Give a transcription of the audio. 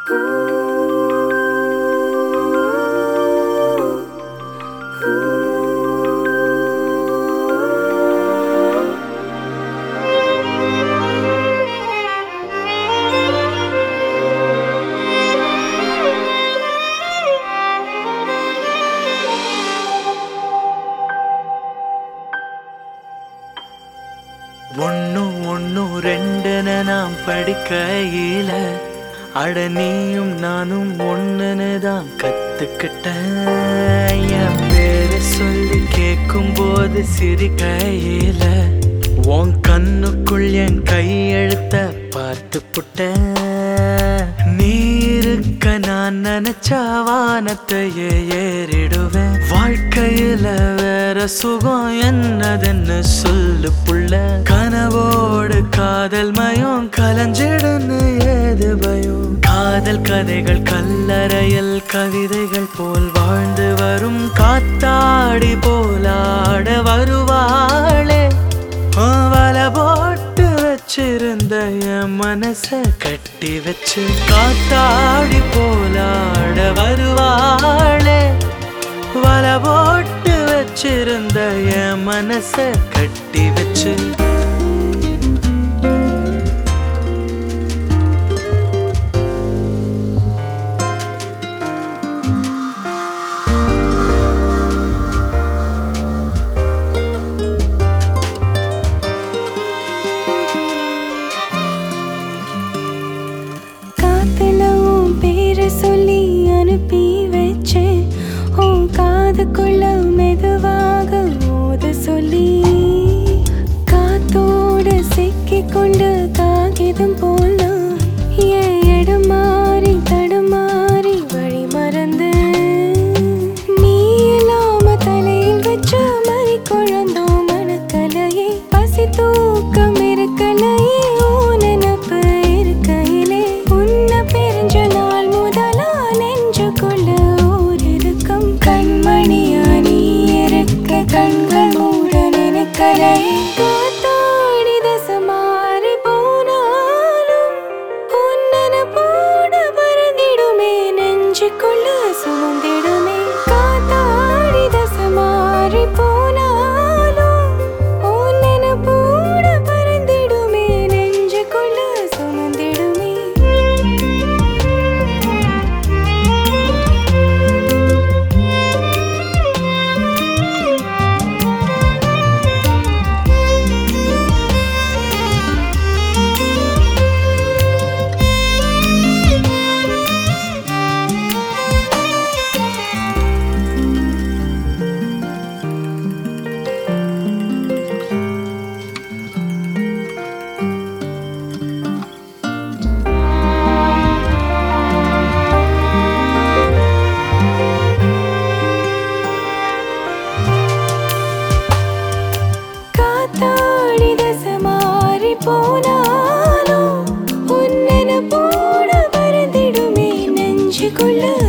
ஒன்னு ஒன்னு ரெண்டுன்னு நாம் படிக்கையில அட நீயும் நானும் ஒண்ணுன்னு தான் கத்துக்கிட்டேன் என் பேரை சொல்லி கேட்கும் போது சிரிக்கையில உன் கண்ணுக்குள் என் கையெழுத்த பார்த்து புட்டேன் நீ இருக்க நான் நினைச்ச வானத்தையே ஏறிடுவேன் வாழ்க்கையில வேற சுகம் என்னதுன்னு சொல்லு புள்ள கனவோடு காதல் மயம் கலஞ்சிடுன்னு ஏது பயம் காதல் கதைகள் கல்லறையில் கவிதைகள் போல் வாழ்ந்து வரும் காத்தாடி போலாட வருவாளே வல போட்டு வச்சிருந்த என் மனச கட்டி வச்சு காத்தாடி போலாட வருவாளே வல போட்டு வச்சிருந்த என் மனச கட்டி வச்சு காத்துல உன் பேரை சொல்லி அனுப்பி வச்சேன் உன் காதுக்குள்ள மெதுவாக மோத சொல்லி காத்தோட சிக்கிக் கொண்டு காகிதம் போல என் இடம் மாறி தடுமாறி வழி மறந்து நீ இல்லாம தலையில் வச்ச மறி குழந்தோம் மனக்கலையே பசி தூக்கம் இருக்கலையே உன் நினப்பு இருக்கையிலே உன்னை பிரிஞ்ச நாள் முதலா நெஞ்சுக்குள்ள ஓர் இருக்கும் கண்மணியா நீ இருக்க கண்கள் மூட நினைக்கலை காத்தாடி தசை மாறி போனாலும் உன்னன போட பறந்திடுமே நெஞ்சுக்குள்ள சுமந்திடுமே காத்தாடி தசை மாறி போனாலும் உன்னன போட பறந்திடுமே நெஞ்சுக்குள்ள சுமந்திடுமே காத்தாடி தசை மாறி போனாலும் உன்னன போட பறந்திடுமே நெஞ்சுக்குள்ள